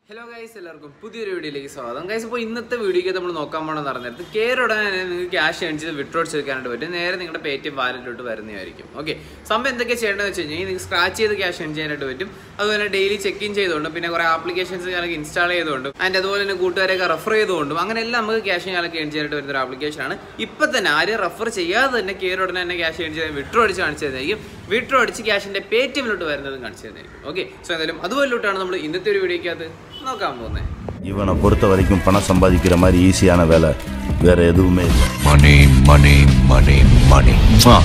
Hello guys എല്ലാവർക്കും പുതിയൊരു വീഡിയോയിലേക്ക് സ്വാഗതം ഗൈസ് ഇപ്പോൾ ഇന്നത്തെ വീഡിയോയ്ക്ക് നമ്മൾ നോക്കാൻ പോകണമെന്ന് പറഞ്ഞിട്ട് കയറുടനെ തന്നെ നിങ്ങൾക്ക് ക്യാഷ് ഏൺ ചെയ്ത് വിഡ്രോ എടുക്കാനായിട്ട് പറ്റും നേരെ നിങ്ങളുടെ പേ ടി എം വാലറ്റിലോട്ട് വരുന്നതായിരിക്കും ഓക്കെ സംഭവം എന്തൊക്കെ ചെയ്യേണ്ടതെന്ന് വെച്ച് കഴിഞ്ഞാൽ നിങ്ങൾക്ക് സ്ക്രാച്ച് ചെയ്ത് ക്യാഷ് ഏൺ ചെയ്യാനായിട്ട് പറ്റും അതുപോലെ ഡെയിലി ചെക്ക് ഇൻ ചെയ്തുകൊണ്ടും പിന്നെ കുറേ ആപ്ലിക്കേഷൻസ് ഞാനൊക്കെ ഇൻസ്റ്റാൾ ചെയ്തുകൊണ്ടും ആൻഡ് അതുപോലെ തന്നെ കൂട്ടുകാരെയൊക്കെ റെഫർ ചെയ്തുകൊണ്ടും അങ്ങനെ എല്ലാം നമുക്ക് ക്യാഷ് ഞാനൊക്കെ ഏൺ ചെയ്യാനായിട്ട് വരുന്ന ഒരു ആപ്ലിക്കേഷനാണ് ഇപ്പം തന്നെ ആരും റെഫർ ചെയ്യാതെ തന്നെ കയറുടനെ തന്നെ ക്യാഷ് ഏൺ ചെയ്യാൻ വിഡ്രോ അടിച്ച് കാണിച്ചു തരുന്നതായിരിക്കും വിഡ്രോ അടിച്ച് ക്യാഷിൻ്റെ പേ ടി എമ്മിലോട്ട് വരുന്നതും കാണിച്ചു തരുന്നതായിരിക്കും ഓക്കെ സോ എന്തായാലും അതുപോലോട്ടാണ് നമ്മൾ ഇന്നത്തെ ഒരു വീഡിയോയ്ക്കകത്ത് നോക്കാൻ പോകുന്നത് இவனை பொறுத்த வரைக்கும் பணம் சம்பாதிக்கிற மாதிரி ஈஸியான வேலை வேற எதுவுமே இல்லை Money, money, money, money. Mwah.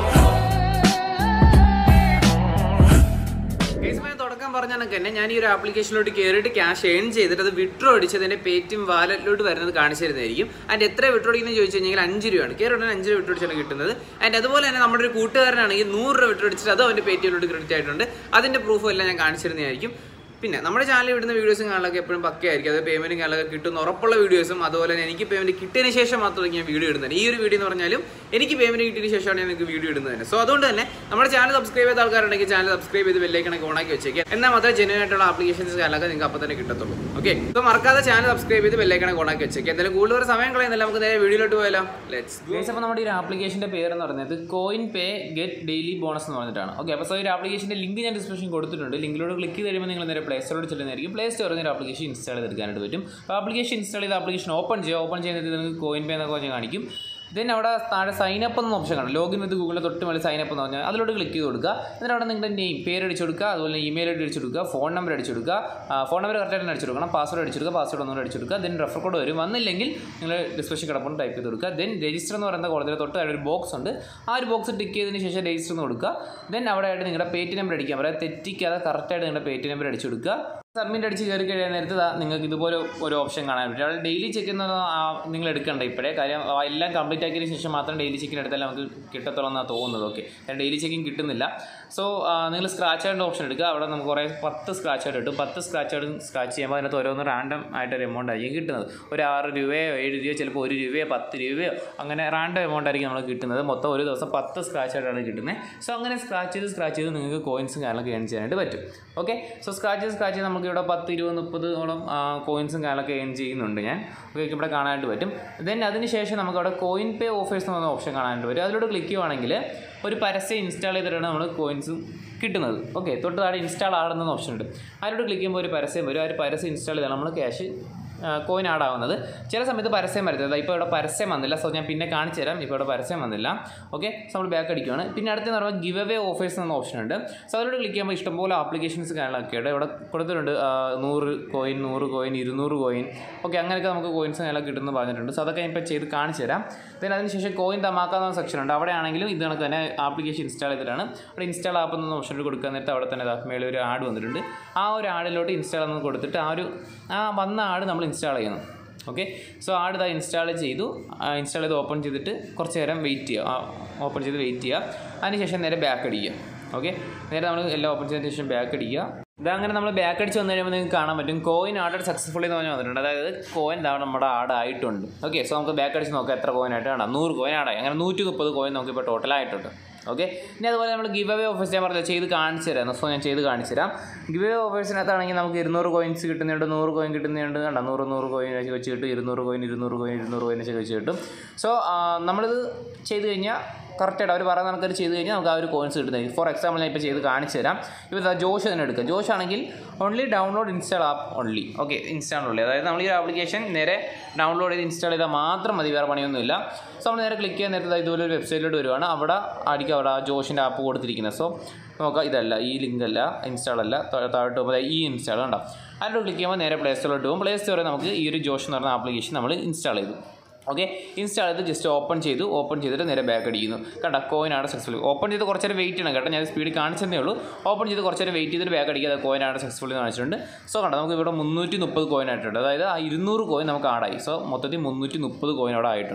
കേസ് ഞാൻ തുടക്കം പറഞ്ഞ കണക്ക് തന്നെ ഞാൻ ഈ ഒരു ആപ്ലിക്കേഷനിലോട്ട് കയറിയിട്ട് ക്യാഷ് ഏൺ ചെയ്തിട്ട് അത് വിഡ്രോ അടിച്ചതിന്റെ പേ ടി എം വാലറ്റിലോട്ട് വരുന്നത് കാണിച്ചു തരുന്നതായിരിക്കും ആൻഡ് എത്ര വിഡ്രോ അടിക്കുന്നത് ചോദിച്ചു കഴിഞ്ഞാൽ അഞ്ച് രൂപയാണ് കയറി ഉടനെ അഞ്ച് രൂപ വിഡ്രോ അടിച്ചാണ് കിട്ടുന്നത് ആൻഡ് അതുപോലെ തന്നെ നമ്മുടെ ഒരു കൂട്ടുകാരനാണെങ്കിൽ നൂറ് രൂപ വിഡ്രോ അടിച്ചിട്ട് അത് അവന്റെ പേ ടി എമ്മിലോട്ട് ക്രെഡിറ്റ് ആയിട്ടുണ്ട് അതിന്റെ പ്രൂഫും എല്ലാം ഞാൻ കാണിച്ചു തരുന്നതായിരിക്കും പിന്നെ നമ്മുടെ ചാനലിൽ വിടുന്ന വീഡിയോസും കാണാനൊക്കെ എപ്പോഴും പക്കയായിരിക്കും അത് പേയ്മെന്റും കാണാനൊക്കെ കിട്ടുന്ന ഉറപ്പുള്ള വീഡിയോസും അതുപോലെ തന്നെ എനിക്ക് പേയ്മെന്റ് കിട്ടിയതിന് ശേഷം മാത്രമേ ഞാൻ വീഡിയോ ഇടുന്നത് ഈ ഒരു വീഡിയോ എന്ന് പറഞ്ഞാലും എനിക്ക് പേയ്മെന്റ് കിട്ടിയതിന് ശേഷമാണ് ഞാൻ നിങ്ങൾക്ക് വീഡിയോ ഇടുന്നത് തന്നെ സോ അതുകൊണ്ട് തന്നെ നമ്മുടെ ചാനൽ സബ്സ്ക്രൈബ് ചെയ്ത ആൾക്കാരുണ്ടെങ്കിൽ ചാനൽ സബ്സ്ക്രൈബ് ചെയ്ത് ബെല്ലൈക്കണൊക്കെ ഓണാക്കി വെച്ചേക്കുക എന്നാൽ മാത്രമേ ജെന്യൂൻ ആയിട്ടുള്ള ആപ്ലിക്കേഷൻസ് കാര്യങ്ങളൊക്കെ നിങ്ങൾക്ക് അപ്പോൾ തന്നെ കിട്ടത്തുള്ളൂ ഓക്കെ സോ മറക്കാതെ ചാനൽ സബ്സ്ക്രൈബ് ചെയ്ത് ബെല്ലൈക്കണൊക്കെ ഓണാക്കി വെച്ചേക്കുക എന്തായാലും കൂടുതൽ സമയം കളയുന്നില്ല നമുക്ക് നേരെ വീഡിയോയിലോട്ട് പോയാലോ ലെറ്റ്സ് അപ്പോൾ നമ്മുടെ ഈ ആപ്ലിക്കേഷൻ്റെ പേര് എന്ന് പറയുന്നത് coin pay get daily bonus എന്ന് പറഞ്ഞിട്ടാണ് ഓക്കെ അപ്പോൾ സോ ഈ ആപ്ലിക്കേഷൻ്റെ ലിങ്ക് ഞാൻ ഡിസ്ക്രിപ്ഷൻ കൊടുത്തിട്ടുണ്ട് ലിങ്കിലോട്ട് ക്ലിക്ക് ചെയ്ത് കഴിയുമ്പോൾ നിങ്ങൾ നേരെ പ്ലേ സ്റ്റോറിൽ ചെല്ലുന്നതായിരിക്കും പ്ലേ സ്റ്റോറിൽ നിന്ന് ആപ്ലിക്കേഷൻ ഇൻസ്റ്റാൾ ചെയ്തെടുക്കാനായിട്ട് പറ്റും അപ്പോൾ ആപ്ലിക്കേഷൻ ഇൻസ്റ്റാൾ ചെയ്ത ആപ്ലിക്കേഷൻ ഓപ്പൺ ചെയ്യുക ഓപ്പൺ ചെയ്യുന്നത് നിങ്ങൾക്ക് കോയിൻ പേ എന്നൊക്കെ പറഞ്ഞ് കാണിക്കും ദെൻ അവിടെ താഴെ സൈൻ അപ്പ് എന്ന ഓപ്ഷൻ കാണും ലോഗിൻ വിത്ത് ഗൂഗിളിൽ തൊട്ട് മേലെ സൈൻ അപ്പ് എന്ന് പറഞ്ഞാൽ അതിലോട്ട് ക്ലിക്ക് ചെയ്ത് കൊടുക്കുക എന്നിട്ട് അവിടെ നിങ്ങളുടെ നെയിം പേര് അടിച്ചു കൊടുക്കുക അതുപോലെ ഇമെയിൽ ഐ ഡി അടിച്ചു കൊടുക്കുക ഫോൺ നമ്പർ അടിച്ചു കൊടുക്കുക ഫോൺ നമ്പർ കറക്റ്റായിട്ട് അടിച്ചു കൊടുക്കണം പാസ്വേഡ് അടിച്ചു കൊടുക്കുക പാസ്വേഡ് ഒന്നുകൂടെ അടിച്ചു കൊടുക്കുക ദെൻ റെഫർ കോഡ് വരും വന്നില്ലെങ്കിൽ നിങ്ങൾ ഡിസ്ക്രിപ്ഷൻ കിടപ്പുണ്ട് ടൈപ്പ് ചെയ്ത് കൊടുക്കുക ദെൻ രജിസ്റ്റർ എന്ന് പറയുന്ന കോളേജിൽ തൊട്ട് താഴെ ഒരു ബോക്സ് ഉണ്ട് ആ ഒരു ബോക്സ് ടിക്ക് ചെയ്തതിന് ശേഷം രജിസ്റ്റർ എന്ന് കൊടുക്കുക ദെൻ അവിടെ ആയിട്ട് നിങ്ങളുടെ പേ ടി നമ്പർ അടിക്കാൻ പറയാം തെറ്റിക്കാതെ കറക്റ്റായിട്ട് നിങ്ങളുടെ പേ ടി നമ്പർ അടിച്ചു കൊടുക്കുക സബ്മിറ്റ് അടിച്ച് കയറി കഴിയാൻ നേരത്ത് ദാ നിങ്ങൾക്ക് ഇതുപോലെ ഒരു ഓപ്ഷൻ കാണാൻ പറ്റും അവിടെ ഡെയിലി ചെക്ക് നിങ്ങൾ എടുക്കണ്ട ഇപ്പോഴേ കാര്യം ആ എല്ലാം കംപ്ലീറ്റ് ആക്കിയതിന് ശേഷം മാത്രം ഡെയിലി ചെക്കിന് എടുത്താൽ നമുക്ക് കിട്ടത്തുള്ളൂ എന്നാണ് തോന്നുന്നത് ഓക്കെ കാരണം ഡെയിലി ചെക്കിങ് കിട്ടുന്നില്ല സോ നിങ്ങൾ സ്ക്രാച്ച് ആയിട്ട് ഓപ്ഷൻ എടുക്കുക അവിടെ നമുക്ക് കുറേ പത്ത് സ്ക്രാച്ച് ആയിട്ട് കിട്ടും പത്ത് സ്ക്രാച്ച് ആയിട്ട് സ്ക്രാച്ച് ചെയ്യുമ്പോൾ അതിനകത്ത് ഓരോന്ന് റാൻഡം ആയിട്ട് ഒരു എമൗണ്ട് ആയിരിക്കും കിട്ടുന്നത് ഒരു ആറ് രൂപയോ ഏഴ് രൂപയോ ചിലപ്പോൾ ഒരു രൂപയോ പത്ത് രൂപയോ അങ്ങനെ റാൻഡം എമൗണ്ട് ആയിരിക്കും നമുക്ക് കിട്ടുന്നത് മൊത്തം ഒരു ദിവസം പത്ത് സ്ക്രാച്ച് ആയിട്ടാണ് കിട്ടുന്നത് സോ അങ്ങനെ സ്ക്രാച്ച് ചെയ്ത് സ്ക്രാച്ച് ചെയ്ത് നിങ്ങൾക്ക് കോയിൻസും കാര്യങ്ങളൊക്കെ ഏൺ ചെയ്യാനായിട്ട് പറ്റും ഓക്കെ സോ സ്ക്രാച്ച് ചെയ്ത് സ്ക്രാച്ച് ചെയ്ത് നമുക്ക് ഇവിടെ പത്ത് ഇരുപത് മുപ്പതോളം കോയിൻസും കാര്യങ്ങളൊക്കെ ഏൺ ചെയ്യുന്നുണ്ട് ഞാൻ ഓക്കെ ഇവിടെ കാണാനായിട്ട് പറ്റും ദെൻ അതിന് ശേഷം നമുക്ക് അവിടെ കോയിൻ പേ ഓഫേഴ്സ് എന്ന് പറഞ്ഞ ഓപ്ഷൻ കാണാനായിട്ട് വരും അതിലൂടെ ക്ലിക്ക് ചെയ്യുവാണെങ്കിൽ ഒരു പരസ്യം ഇൻസ്റ്റാൾ ചെയ്തിട്ടാണ് നമ്മൾ കോയിൻസും കിട്ടുന്നത് ഓക്കെ തൊട്ട് താഴെ ഇൻസ്റ്റാൾ ആടുന്ന ഓപ്ഷൻ ഉണ്ട് അതിലൂടെ ക്ലിക്ക് ചെയ്യുമ്പോൾ ഒരു പരസ്യം വരും ആ ഒരു പരസ്യം ഇൻസ്റ്റാൾ ചെയ്താൽ നമ്മൾ ക്യാഷ് കോയിൻ ആഡ് ആവുന്നത് ചില സമയത്ത് പരസ്യം വരുന്നത് ഇപ്പോൾ ഇവിടെ പരസ്യം വന്നില്ല സോ ഞാൻ പിന്നെ കാണിച്ചു തരാം ഇപ്പോൾ ഇവിടെ പരസ്യം വന്നില്ല ഓക്കെ സോ നമ്മൾ ബാക്ക് അടിക്കുകയാണ് പിന്നെ അടുത്തെന്ന് പറയുമ്പോൾ ഗിവ് അവേ ഓഫേഴ്സ് എന്ന ഓപ്ഷൻ ഉണ്ട് സോ അതിലൂടെ ക്ലിക്ക് ചെയ്യുമ്പോൾ ഇഷ്ടംപോലെ ആപ്ലിക്കേഷൻസ് കാര്യങ്ങളൊക്കെ ഉണ്ട് ഇവിടെ കൊടുത്തിട്ടുണ്ട് ആ, നൂറ് കോയിൻ നൂറ് കോയിൻ ഇരുന്നൂറ് കോയിൻ ഓക്കെ അങ്ങനെയൊക്കെ നമുക്ക് കോയിൻസ് കാര്യങ്ങളൊക്കെ കിട്ടുമെന്ന് പറഞ്ഞിട്ടുണ്ട് സോ അതൊക്കെ ഞാൻ ഇപ്പോൾ ചെയ്ത് കാണിച്ചു തരാം പിന്നെ അതിനുശേഷം കോയിൻ തമാക്കാവുന്ന സെക്ഷൻ ഉണ്ട് അവിടെ ആണെങ്കിലും ഇത് കണക്ക് തന്നെ ആപ്ലിക്കേഷൻ ഇൻസ്റ്റാൾ ചെയ്തിട്ടാണ് അവിടെ ഇൻസ്റ്റാൾ ആപ്പ് എന്ന ഓപ്ഷൻ കൊടുക്കാൻ നേരത്തെ അവിടെ തന്നെ ദാ മേളിൽ ഒരു ആഡ് വന്നിട്ടുണ്ട് ആ ഒരു ആഡിലോട്ട് ഇൻസ്റ്റാൾ എന്ന് കൊടുത്തിട്ട് ആ ഒരു ആ വന്ന ആഡ് നമ്മൾ ഇൻസ്റ്റാൾ ചെയ്യുന്നു ഓക്കെ സോ ആഡ് ഇതാ ഇൻസ്റ്റാൾ ചെയ്തു ഇൻസ്റ്റാൾ ചെയ്ത് ഓപ്പൺ ചെയ്തിട്ട് കുറച്ച് നേരം വെയിറ്റ് ചെയ്യുക ഓപ്പൺ ചെയ്ത് വെയിറ്റ് ചെയ്യുക അതിനുശേഷം നേരെ ബാക്ക് അടിക്കുക ഓക്കെ നേരെ നമ്മൾ എല്ലാം ഓപ്പൺ ചെയ്തതിന് ശേഷം ബാക്ക് അടിക്കുക ഇതങ്ങനെ നമ്മൾ ബാക്ക് അടിച്ച് വന്നു കഴിയുമ്പോൾ നിങ്ങൾക്ക് കാണാൻ പറ്റും കോയിൻ ആഡ് സക്സസ്ഫുള്ളി എന്ന് പറഞ്ഞ് വന്നിട്ടുണ്ട് അതായത് കോയിൻ ഇതാണ് നമ്മുടെ ആഡ് ആയിട്ടുണ്ട് ഓക്കെ സോ നമുക്ക് ബാക്ക് അടിച്ച് നോക്കാം എത്ര കോയിൻ ആയിട്ട് കാണാം നൂറ് കോയിൻ ആടായി അങ്ങനെ നൂറ്റി മുപ്പത് കോയിൻ നമുക്ക് ഇപ്പോൾ ടോട്ടൽ ആയിട്ടുണ്ട് ഓക്കെ ഇനി അതുപോലെ നമ്മൾ ഗിവ് അവേ ഓഫേഴ്സ് ഞാൻ പറഞ്ഞത് ചെയ്ത് കാണിച്ചു തരാം സോ ഞാൻ ചെയ്ത് കാണിച്ചു തരാം ഗിവ് അവേ ഓഫേഴ്സിനകത്താണെങ്കിൽ നമുക്ക് ഇരുന്നൂറ് കോയിൻസ് കിട്ടുന്നുണ്ട് നൂറ് കോയിൻ കിട്ടുന്നുണ്ട് കണ്ട നൂറ് നൂറ് കോയിൻ വെച്ച് വെച്ച് കിട്ടും ഇരുന്നൂറ് കോയിൻ ഇരുന്നൂറ് കോയിൻ ഇരുന്നൂറ് കോയിൻ വെച്ച് വെച്ച് കിട്ടും സോ നമ്മളിത് ചെയ്ത് കഴിഞ്ഞാൽ കറക്റ്റായിട്ട് അവർ പറയുന്ന കണക്കൊരു ചെയ്ത് കഴിഞ്ഞാൽ നമുക്ക് ആ ഒരു കോയിൻസ് കിട്ടുന്നതായിരിക്കും ഫോർ എക്സാമ്പിൾ ഞാൻ ഇപ്പോൾ ചെയ്ത് കാണിച്ചു തരാം ഇപ്പോൾ ഇതാ ജോഷ് തന്നെ എടുക്കുക ജോഷ് ആണെങ്കിൽ only download install app only okay install ഉള്ളി അതായത് നമ്മൾ ഈ ഒരു ആപ്ലിക്കേഷൻ നേരെ ഡൗൺലോഡ് ചെയ്ത് ഇൻസ്റ്റാൾ ചെയ്താൽ മാത്രം മതി വേറെ പണിയൊന്നുമില്ല സോ നമ്മൾ നേരെ ക്ലിക്ക് ചെയ്യാൻ നേരത്തെ ഇതുപോലെ ഒരു വെബ്സൈറ്റിലോട്ട് വരുവാണ് അവിടെ ആയിരിക്കും അവിടെ ആ ജോഷിൻ്റെ ആപ്പ് കൊടുത്തിരിക്കുന്നത് സോ നോക്കാം ഇതല്ല ഈ ലിങ്ക് അല്ല ഇൻസ്റ്റാൾ അല്ല താ- താഴോട്ട് പോകുമ്പോൾ ഈ ഇൻസ്റ്റാൾ കണ്ടോ അതിലോട്ട് ക്ലിക്ക് ചെയ്യുമ്പോൾ നേരെ പ്ലേ സ്റ്റോറിലോട്ട് പോകും പ്ലേ സ്റ്റോറിൽ നമുക്ക് ഈ ഒരു ജോഷ് എന്ന് പറയുന്ന ആപ്ലിക്കേഷൻ നമ്മൾ ഇൻസ്റ്റാൾ ചെയ്തു ഓക്കെ ഇൻസ്റ്റാൾ ചെയ്ത് ജസ്റ്റ് ഓപ്പൺ ചെയ്തു ഓപ്പൺ ചെയ്തിട്ട് നേരെ ബാക്ക് അടിക്കുന്നു കണ്ട കോയിനാണ് സക്സസ്ഫുൾ ഓപ്പൺ ചെയ്ത് കുറച്ച് നേരം വെയിറ്റ് ചെയ്യണം കേട്ടോ ഞാൻ സ്പീഡ് കാണിച്ചതേ ഉള്ളൂ ഓപ്പൺ ചെയ്ത് കുറച്ച് നേരം വെയിറ്റ് ചെയ്തിട്ട് ബാക്ക് അടിക്കാതെ കോയിനാണ് സക്സസ്ഫുൾ എന്ന് കാണിച്ചിട്ടുണ്ട് സോ കണ്ട നമുക്ക് ഇവിടെ മുന്നൂറ്റി മുപ്പത് കോയിൻ ആയിട്ടുണ്ട് അതായത് ആ ഇരുന്നൂറ് കോയിൻ നമുക്ക് ആഡായി സോ മൊത്തത്തിൽ മുന്നൂറ്റി മുപ്പത് കോയിൻ അവിടെ ആയിട്ടുണ്ട്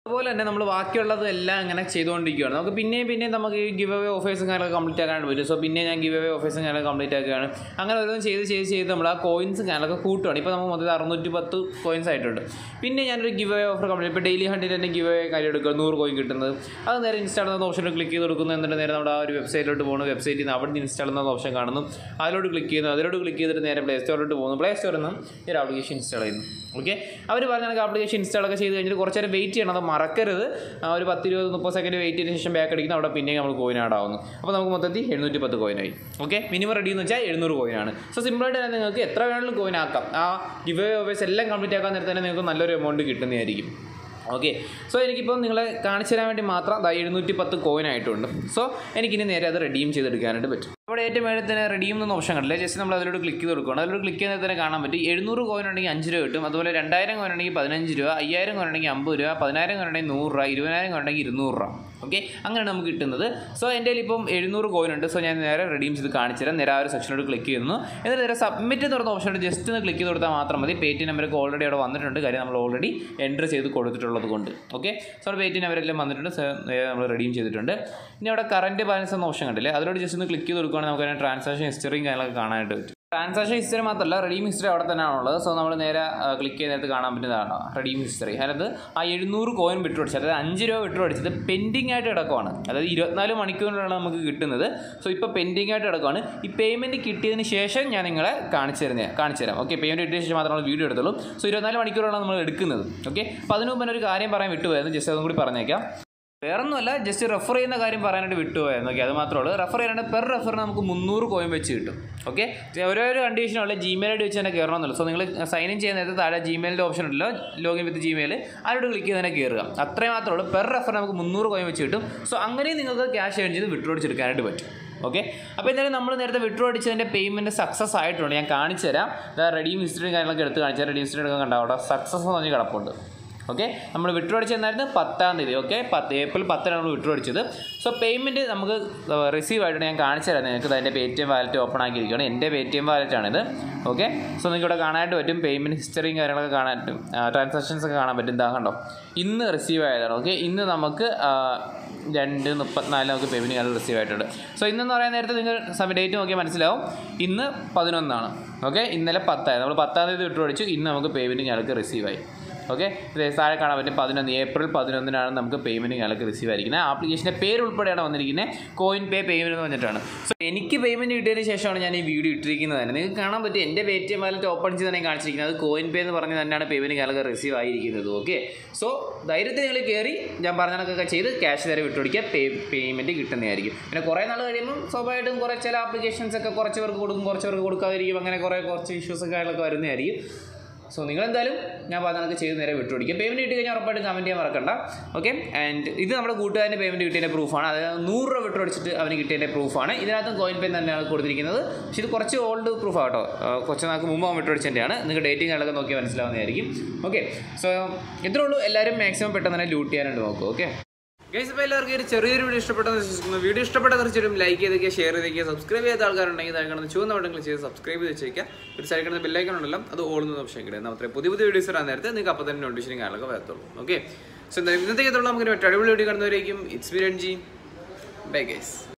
അതുപോലെ തന്നെ നമ്മൾ ബാക്കിയുള്ളത് എല്ലാം ഇങ്ങനെ ചെയ്തുകൊണ്ടിരിക്കുകയാണ് നമുക്ക് പിന്നെയും പിന്നെയും നമുക്ക് ഈ ഗിവ് അവേ ഓഫേഴ്സും കാര്യങ്ങളൊക്കെ കംപ്ലീറ്റ് ആക്കാനായിട്ട് പറ്റും സോ പിന്നെ ഞാൻ ഗിവ് അവേ ഓഫേഴ്സും കാര്യങ്ങളൊക്കെ കംപ്ലീറ്റ് ആക്കുകയാണ് അങ്ങനെ ഓരോന്നും ചെയ്ത് ചെയ്ത് ചെയ്ത് നമ്മൾ ആ കോയിൻസ് കാര്യങ്ങളൊക്കെ കൂട്ടുകയാണ് ഇപ്പോൾ നമുക്ക് മൊത്തത്തിൽ അറുന്നൂറ്റി പത്ത് കോയിൻസ് ആയിട്ടുണ്ട് പിന്നെ ഞാനൊരു ഗിവ് അവേ ഓഫർ കംപ്ലീറ്റ് ഇപ്പോൾ ഡെയിലി ഹണ്ടിൽ തന്നെ ഗിവ് അവേ കാര്യം എടുക്കുക നൂറ് കോയിൻ കിട്ടുന്നത് അത് നേരെ ഇൻസ്റ്റാൾ എന്ന ഓപ്ഷനിൽ ക്ലിക്ക് ചെയ്ത് കൊടുക്കുന്നു എന്നിട്ട് നേരെ നമ്മുടെ ആ ഒരു വെബ്സൈറ്റിലോട്ട് പോകുന്നു വെബ്സൈറ്റിൽ നിന്ന് അവിടെ നിന്ന് ഇൻസ്റ്റാൾ എന്ന ഓപ്ഷൻ കാണുന്നു അതിലോട്ട് ക്ലിക്ക് ചെയ്യുന്നു അതിലോട്ട് ക്ലിക്ക് ചെയ്തിട്ട് നേരെ പ്ലേ സ്റ്റോറിലോട്ട് പോകുന്നു പ്ലേ സ്റ്റോറിൽ നിന്ന് ഈ ഒരു ആപ്ലിക്കേഷൻ ഇൻസ്റ്റാൾ ചെയ്യുന്നു ഓക്കെ അവർ പറഞ്ഞ കണക്ക് ആപ്ലിക്കേഷൻ ഇൻസ്റ്റാൾ ഒക്കെ ചെയ്ത് കഴിഞ്ഞിട്ട് കുറച്ച് നേരം വെയിറ്റ് ചെയ്യണം അത് മറക്കരുത് ആ ഒരു പത്ത് ഇരുപത് മുപ്പത് സെക്കൻഡ് വെയിറ്റ് ചെയ്തതിന് ശേഷം ബാക്ക് അടിക്കുന്നു അവിടെ പിന്നെ നമ്മൾ കോയിൻ ആഡ് ആവുന്നു അപ്പോൾ നമുക്ക് മൊത്തത്തിൽ എഴുന്നൂറ്റി പത്ത് കോയിനായി ഓക്കെ മിനിമം റെഡി എന്ന് വെച്ചാൽ എഴുന്നൂറ് കോയിനാണ് സോ സിമ്പിളായിട്ട് തന്നെ നിങ്ങൾക്ക് എത്ര വേണമെങ്കിലും കോയിൻ ആക്കാം ആ ഗിവ് ഓവേഴ്സ് എല്ലാം കംപ്ലീറ്റ് ആക്കാൻ നേരത്തെ തന്നെ നിങ്ങൾക്ക് നല്ലൊരു എമൗണ്ട് കിട്ടുന്നതായിരിക്കും ഓക്കെ സോ എനിക്കിപ്പോൾ നിങ്ങളെ കാണിച്ചു തരാൻ വേണ്ടി മാത്രം ദാ എഴുന്നൂറ്റി പത്ത് കോയിൻ ആയിട്ടുണ്ട് സോ എനിക്കിനി നേരെ അത് റെഡീം ചെയ്തെടുക്കാനായിട്ട് പറ്റും അവിടെ ഏറ്റവും മേളിൽ തന്നെ റെഡീം എന്ന ഓപ്ഷൻ കണ്ടില്ല ജസ്റ്റ് നമ്മൾ അതിലോട്ട് ക്ലിക്ക് ചെയ്ത് കൊടുക്കണം അതിലോട്ട് ക്ലിക്ക് ചെയ്താൽ തന്നെ കാണാൻ പറ്റും എഴുന്നൂറ് കോയിൻ ഉണ്ടെങ്കിൽ അഞ്ച് രൂപ കിട്ടും അതുപോലെ രണ്ടായിരം കോയിൻ ഉണ്ടെങ്കിൽ പതിനഞ്ച് രൂപ അയ്യായിരം കോയിൻ ഉണ്ടെങ്കിൽ അമ്പത് രൂപ പതിനായിരം കോയിൻ ഉണ്ടെങ്കിൽ നൂറ് രൂപ ഇരുപതിനായിരം കോയിൻ ഉണ്ടെങ്കിൽ ഇരുന്നൂറ് രൂപ ഓക്കെ അങ്ങനെയാണ് നമുക്ക് കിട്ടുന്നത് സോ എൻ്റെ കയ്യിൽ ഇപ്പം എഴുന്നൂറ് കോയിൻ ഉണ്ട് സോ ഞാൻ നേരെ റെഡീം ചെയ്ത് കാണിച്ചു തരാം നേരെ ആ ഒരു സെക്ഷനോട് ക്ലിക്ക് ചെയ്യുന്നു എന്നിട്ട് നേരെ സബ്മിറ്റ് എന്ന് പറഞ്ഞ ഓപ്ഷനോട് ജസ്റ്റ് ഒന്ന് ക്ലിക്ക് ചെയ്ത് കൊടുത്താൽ മാത്രം മതി പേ ടി നമ്പർക്ക് ഓൾറെഡി അവിടെ വന്നിട്ടുണ്ട് കാര്യം നമ്മൾ ഓൾറെഡി എൻ്റർ ചെയ്ത് കൊടുത്തിട്ടുള്ളത് കൊണ്ട് ഓക്കെ സോ പേ ടി നമ്പരെല്ലാം വന്നിട്ടുണ്ട് സോ നേരെ നമ്മൾ റെഡീം ചെയ്തിട്ടുണ്ട് ഇനി അവിടെ കറൻറ്റ് ബാലൻസ് എന്ന ഓപ്ഷൻ കണ്ടില്ലേ അതിലോട്ട് ജസ്റ്റ് ഒന്ന് ക്ലിക്ക് ചെയ്ത് കൊടുക്കുകയാണെങ്കിൽ നമുക്ക് അതിന് ട്രാൻസാക്ഷൻ ഹിസ്റ്ററിയും കാര്യങ്ങളൊക്കെ കാണാനായിട്ട് പറ്റും ട്രാൻസാക്ഷൻ ഹിസ്റ്ററി മാത്രമല്ല റെഡീം ഹിസ്റ്ററി അവിടെ തന്നെയാണുള്ളത് സോ നമ്മൾ നേരെ ക്ലിക്ക് ചെയ്യുന്നിടത്ത് കാണാൻ പറ്റുന്നതാണ് റെഡീം ഹിസ്റ്ററി അതിനകത്ത് ആ എഴുന്നൂറ് കോയിൻ വിട്ടു അടിച്ചത് അതായത് അഞ്ച് രൂപ വിട്ടു അടിച്ചത് പെൻഡിങ് ആയിട്ട് കിടക്കുവാണ് അതായത് ഇരുപത്തിനാല് മണിക്കൂറിലാണ് നമുക്ക് കിട്ടുന്നത് സോ ഇപ്പോൾ പെൻഡിങ് ആയിട്ട് കിടക്കുവാണ് ഈ പേയ്മെൻറ്റ് കിട്ടിയതിന് ശേഷം ഞാൻ നിങ്ങളെ കാണിച്ചു തരുന്നത് കാണിച്ചു തരാം ഓക്കെ പേയ്മെൻറ്റ് കിട്ടിയ ശേഷം മാത്രമാണ് വീഡിയോ എടുത്തുള്ളൂ സോ ഇരുപത്തിനാല് മണിക്കൂറാണ് നമ്മൾ എടുക്കുന്നത് ഓക്കെ അപ്പോൾ അതിന് മുമ്പ് തന്നെ ഒരു കാര്യം പറയാൻ വിട്ടുപോയത് ജസ്റ്റ് അതും കൂടി പറഞ്ഞേക്കാം വേറൊന്നുമല്ല ജസ്റ്റ് റെഫർ ചെയ്യുന്ന കാര്യം പറയാനായിട്ട് വിട്ടുപോയായിരുന്നു ഓക്കെ അത് മാത്രമേ ഉള്ളൂ റെഫർ ചെയ്യാനായിട്ട് പെർ റെഫറിന് നമുക്ക് മുന്നൂറ് കോയിൻ വെച്ച് കിട്ടും ഓക്കെ ഓരോ ഒരു കണ്ടീഷനുള്ള ജിമെയിൽ ഐ ഡി വെച്ച് തന്നെ കയറണമെന്നല്ല സോ നിങ്ങൾ സൈൻ ഇൻ ചെയ്യുന്ന നേരത്തെ താഴെ ജിമെയിലിൻ്റെ ഓപ്ഷൻ ഉണ്ടല്ലോ ലോഗിൻ വിത്ത് ജിമെയിൽ അതിലോട്ട് ക്ലിക്ക് ചെയ്ത് തന്നെ കയറുക അത്രയും മാത്രമേ ഉള്ളൂ പെർ റെഫർ നമുക്ക് മുന്നൂറ് കോയിൻ വെച്ച് കിട്ടും സോ അങ്ങനെയും നിങ്ങൾക്ക് ക്യാഷ് ഏൺ ചെയ്ത് വിഡ്രോ അടിച്ചെടുക്കാനായിട്ട് പറ്റും ഓക്കെ അപ്പോൾ എന്തായാലും നമ്മൾ നേരത്തെ വിഡ്രോ അടിച്ചതിൻ്റെ പേയ്മെൻറ്റ് സക്സസ് ആയിട്ടുണ്ട് ഞാൻ കാണിച്ചു തരാം റെഡീം ഹിസ്റ്ററിയും കാര്യങ്ങളൊക്കെ എടുത്ത് കാണിച്ചു തരാം റെഡീം ഹിസ്റ്ററി എടുക്കാൻ കണ്ടാവും അവിടെ സക്സസ് എന്ന് പറഞ്ഞ് കിടപ്പുണ്ട് ഓക്കെ നമ്മൾ വിഡ്രോ അടിച്ചെന്നായിരുന്നു പത്താം തീയതി ഓക്കെ പത്ത് ഏപ്രിൽ പത്തിനാണ് നമ്മൾ വിഡ്രോ അടിച്ചത് സോ പേയ്മെൻറ്റ് നമുക്ക് റിസീവ് ആയിട്ട് ഞാൻ കാണിച്ചു തരാം നിങ്ങൾക്ക് അതിൻ്റെ Paytm wallet open ആക്കിയിരിക്കുകയാണ് എൻ്റെ പേ ടി എം വാലറ്റാണിത് ഓക്കെ സോ നിങ്ങൾക്ക് ഇവിടെ കാണാനായിട്ട് പറ്റും പേയ്മെൻറ്റ് ഹിസ്റ്ററിയും കാര്യങ്ങളൊക്കെ കാണാൻ പറ്റും ട്രാൻസാക്ഷൻസ് ഒക്കെ കാണാൻ പറ്റും ഇതാ കണ്ടോ ഇന്ന് റിസീവ് ആയതാണ് ഓക്കെ ഇന്ന് നമുക്ക് ആ, രണ്ട് മുപ്പത്തിനാല് നമുക്ക് പേയ്മെൻറ്റ് കാർഡ് റിസീവ് ആയിട്ടുണ്ട് സോ ഇന്നെന്ന് പറയാൻ നേരത്തെ നിങ്ങൾ സമയ ഡേറ്റ് നോക്കിയാൽ മനസ്സിലാവും ഇന്ന് പതിനൊന്നാണ് ഓക്കെ ഇന്നലെ പത്തായി നമ്മൾ പത്താം തീയതി വിട്ടു അടിച്ചു ഇന്ന് നമുക്ക് പേയ്മെൻറ്റ് ഞങ്ങൾക്ക് റിസീവ് ആയി ഓക്കെ ഇത് താഴെ കാണാൻ പറ്റും പതിനൊന്ന് ഏപ്രിൽ പതിനൊന്നിനാണ് നമുക്ക് പേയ്മെൻറ്റ് ഞങ്ങൾക്ക് റിസീവ് ആയിരിക്കുന്നത് ആപ്ലിക്കേഷൻ്റെ പേര് ഉൾപ്പെടെയാണ് വന്നിരിക്കുന്നത് കോയിൻ പേ പേയ്മെൻറ്റ് എന്ന് പറഞ്ഞിട്ടാണ് സോ എനിക്ക് പേയ്മെൻറ്റ് കിട്ടിയതിന് ശേഷമാണ് ഞാൻ ഈ വീഡിയോ ഇട്ടിരിക്കുന്നത് തന്നെ നിങ്ങൾക്ക് കാണാൻ പറ്റും എൻ്റെ Paytm wallet open ചെയ്ത് തന്നെ കാണിച്ചിരിക്കുന്നത് അത് കോയിൻ പേ എന്ന് പറഞ്ഞ് തന്നെയാണ് പേയ്മെൻറ്റ് ഞങ്ങൾക്ക് റിസീവ് ആയിരിക്കുന്നത് ഓക്കെ സോ ധൈര്യത്തിൽ നിങ്ങൾ കയറി ഞാൻ പറഞ്ഞ കണക്കൊക്കെ ചെയ്ത് ക്യാഷ് നേരെ വിട്ടുപിടിക്കുക പേ പേയ്മെൻറ്റ് കിട്ടുന്നതായിരിക്കും പിന്നെ കുറേ നാൾ കഴിയുമ്പോൾ സ്വാഭാവികമായിട്ടും കുറേ ചില ആപ്ലിക്കേഷൻസ് ഒക്കെ കുറച്ച് പേർക്ക് കൊടുക്കും കുറച്ച് പേർക്ക് കൊടുക്കാതിരിക്കും അങ്ങനെ കുറേ കുറച്ച് ഇഷ്യൂസ് കാര്യങ്ങളൊക്കെ വരുന്നതായിരിക്കും സോ നിങ്ങൾ എന്തായാലും ഞാൻ പറഞ്ഞ കണക്ക് ചെയ്ത് നേരെ വിട്ടുപിടിക്കുക പേയ്മെൻറ്റ് കിട്ടി കഴിഞ്ഞാൽ ഉറപ്പായിട്ടും കമൻറ്റ് ചെയ്യാൻ മറക്കണ്ട ഓക്കെ ആൻഡ് ഇത് നമ്മുടെ കൂട്ടുകാരൻ്റെ പേയ്മെൻറ്റ് കിട്ടിയതിൻ്റെ പ്രൂഫാണ് അതായത് നൂറ് രൂപ വിട്ടുപിടിച്ചിട്ട് അവന് കിട്ടിയതിൻ്റെ പ്രൂഫാണ് ഇതിനകത്തും കോയിൻ പേ തന്നെയാണ് കൊടുത്തിരിക്കുന്നത് പക്ഷേ ഇത് കുറച്ച് ഓൾഡ് പ്രൂഫ് ആട്ടോ കുറച്ച് നാൾക്ക് മുമ്പ് അവൻ വിട്ടുപിടിച്ചതിൻ്റെയാണ് നിങ്ങൾക്ക് ഡേറ്റിംഗ് കാര്യങ്ങളൊക്കെ നോക്കി മനസ്സിലാവുന്നതായിരിക്കും ഓക്കെ സോ ഇത്രേ ഉള്ളൂ എല്ലാവരും മാക്സിമം പെട്ടെന്ന് തന്നെ ലൂട്ട് ചെയ്യാനായിട്ട് നോക്കും ഓക്കെ ഗൈസ് അപ്പോൾ എല്ലാവർക്കും ഒരു ചെറിയൊരു വീഡിയോ ഇഷ്ടപ്പെട്ടെന്ന് വിശ്വസിക്കുന്നു വീഡിയോ ഇഷ്ടപ്പെട്ട തീർച്ചയായിട്ടും ലൈക്ക് ചെയ്തേക്കുക ഷെയർ ചെയ്തേക്കുക സബ്സ്ക്രൈബ് ചെയ്ത ആൾക്കാരുണ്ടെങ്കിൽ താഴെ കാണുന്ന ചുവന്ന ബട്ടങ്ങൾ ചെയ്ത് സബ്സ്ക്രൈബ് ചെയ്ത് വെച്ചേക്കുക ഒരു സൈഡ് കിടന്ന ബെല്ലൈക്കൺ ഉണ്ടല്ലോ അത് ഓടുന്ന ഓപ്ഷൻ കിട്ടും നമ്മൾ പുതിയ പുതിയ വീഡിയോസ് ഇടാൻ നേരത്തെ നിങ്ങൾക്ക് അപ്പോൾ തന്നെ നോട്ടിഫിക്കേഷൻ കാര്യങ്ങളൊക്കെ വരത്തുള്ളൂ ഓക്കെ സോ എന്തായാലും ഇന്നത്തേക്കുള്ള നമുക്ക് ഒരു അടിപൊളി വീഡിയോ കാണുന്നവരേക്കും it's B Ranji bye guys